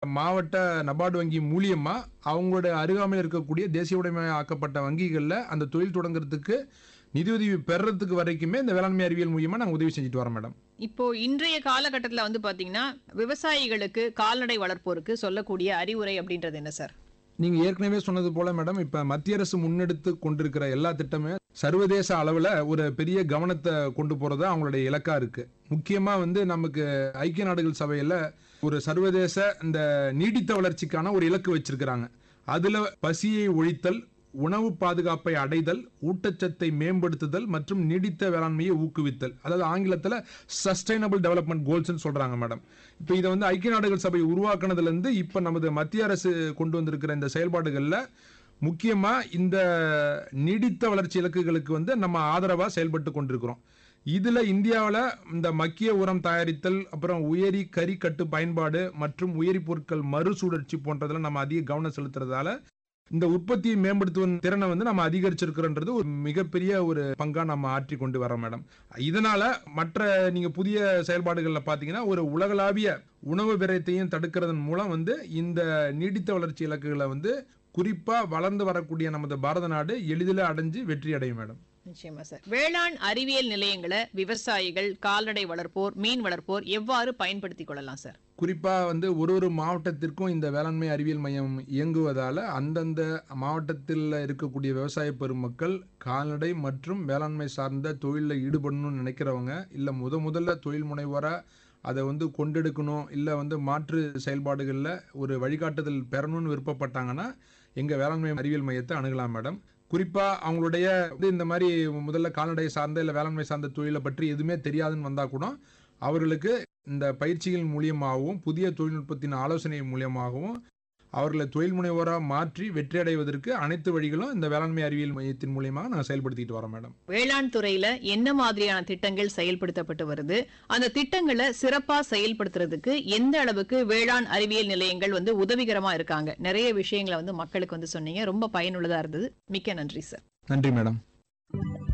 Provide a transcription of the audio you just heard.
மாவட்ட நபார்டு வங்கி மூலியமா அவங்களோட அருகாமையில் இருக்கக்கூடிய தேசிய உடைமை ஆக்கப்பட்ட வங்கிகளில் அந்த தொழில் தொடங்குறதுக்கு நிதியுதவி பெறறதுக்கு வரைக்குமே இந்த வேளாண்மை அறிவியல் மூலியமா நாங்கள் உதவி செஞ்சுட்டு வரோம் மேடம் இப்போ இன்றைய காலகட்டத்தில் வந்து பாத்தீங்கன்னா விவசாயிகளுக்கு கால்நடை வளர்ப்போருக்கு சொல்லக்கூடிய அறிவுரை அப்படின்றது என்ன சார் நீங்க ஏற்கனவே சொன்னது போல மேடம் இப்ப மத்திய அரசு முன்னெடுத்து கொண்டிருக்கிற எல்லா திட்டமே சர்வதேச அளவுல ஒரு பெரிய கவனத்தை கொண்டு போறது அவங்களுடைய இலக்கா இருக்கு முக்கியமா வந்து நமக்கு ஐக்கிய நாடுகள் சபையில ஒரு சர்வதேச இந்த நீடித்த வளர்ச்சிக்கான ஒரு இலக்கு வச்சிருக்கிறாங்க அதுல பசியை ஒழித்தல் உணவு பாதுகாப்பை அடைதல் ஊட்டச்சத்தை மேம்படுத்துதல் மற்றும் நீடித்த வேளாண்மையை ஊக்குவித்தல் அதாவது ஆங்கிலத்தில் சஸ்டைனபிள் டெவலப்மெண்ட் கோல்ஸ்னு சொல்றாங்க மேடம் இப்போ இதை வந்து ஐக்கிய நாடுகள் சபை உருவாக்குனதுல இருந்து இப்போ நமது மத்திய அரசு கொண்டு வந்திருக்கிற இந்த செயல்பாடுகளில் முக்கியமா இந்த நீடித்த வளர்ச்சி இலக்குகளுக்கு வந்து நம்ம ஆதரவா செயல்பட்டு கொண்டிருக்கிறோம் இதுல இந்தியாவில் இந்த மக்கிய உரம் தயாரித்தல் அப்புறம் உயரி கறி கட்டு பயன்பாடு மற்றும் உயரி பொருட்கள் மறுசுழற்சி போன்றதுல நம்ம அதிக கவனம் செலுத்துறதால இந்த உற்பத்தியை மேம்படுத்துவதன் திறனை வந்து நம்ம அதிகரிச்சிருக்கிறோன்றது ஒரு மிகப்பெரிய ஒரு பங்கா நம்ம ஆற்றி கொண்டு வரோம் மேடம் இதனால மற்ற நீங்க புதிய செயல்பாடுகளில் பார்த்தீங்கன்னா ஒரு உலகளாவிய உணவு விரயத்தையும் தடுக்கிறதன் மூலம் வந்து இந்த நீடித்த வளர்ச்சி இலக்குகளை வந்து குறிப்பா வளர்ந்து வரக்கூடிய நமது பாரத நாடு எளிதில் அடைஞ்சு வெற்றி அடையும் மேடம் நிச்சயமா சார் வேளாண் அறிவியல் நிலையங்களை விவசாயிகள் கால்நடை வளர்ப்போர் மீன் வளர்ப்போர் எவ்வாறு பயன்படுத்திக் கொள்ளலாம் சார் குறிப்பா வந்து ஒரு ஒரு மாவட்டத்திற்கும் இந்த வேளாண்மை அறிவியல் மையம் இயங்குவதால அந்தந்த மாவட்டத்தில் இருக்கக்கூடிய விவசாய பெருமக்கள் கால்நடை மற்றும் வேளாண்மை சார்ந்த தொழிலில் ஈடுபடணும்னு நினைக்கிறவங்க இல்லை முத முதல்ல தொழில் முனைவோரா அதை வந்து கொண்டெடுக்கணும் இல்லை வந்து மாற்று செயல்பாடுகளில் ஒரு வழிகாட்டுதல் பெறணும்னு விருப்பப்பட்டாங்கன்னா எங்கள் வேளாண்மை அறிவியல் மையத்தை அணுகலாம் மேடம் குறிப்பாக அவங்களுடைய வந்து இந்த மாதிரி முதல்ல கால்நடை சார்ந்த இல்லை வேளாண்மை சார்ந்த தொழிலை பற்றி எதுவுமே தெரியாதுன்னு வந்தால் கூட அவர்களுக்கு இந்த பயிற்சிகள் மூலியமாகவும் புதிய தொழில்நுட்பத்தின் ஆலோசனை மூலியமாகவும் அவர்களை தொழில் முனைவோராக மாற்றி வெற்றி அடைவதற்கு அனைத்து வழிகளும் இந்த வேளாண்மை அறிவியல் மையத்தின் மூலியமாக நாங்கள் செயல்படுத்திட்டு வரோம் மேடம் வேளாண் துறையில என்ன மாதிரியான திட்டங்கள் செயல்படுத்தப்பட்டு வருது அந்த திட்டங்களை சிறப்பா செயல்படுத்துறதுக்கு எந்த அளவுக்கு வேளாண் அறிவியல் நிலையங்கள் வந்து உதவிகரமா இருக்காங்க நிறைய விஷயங்களை வந்து மக்களுக்கு வந்து சொன்னீங்க ரொம்ப பயனுள்ளதா இருந்தது மிக்க நன்றி சார் நன்றி மேடம்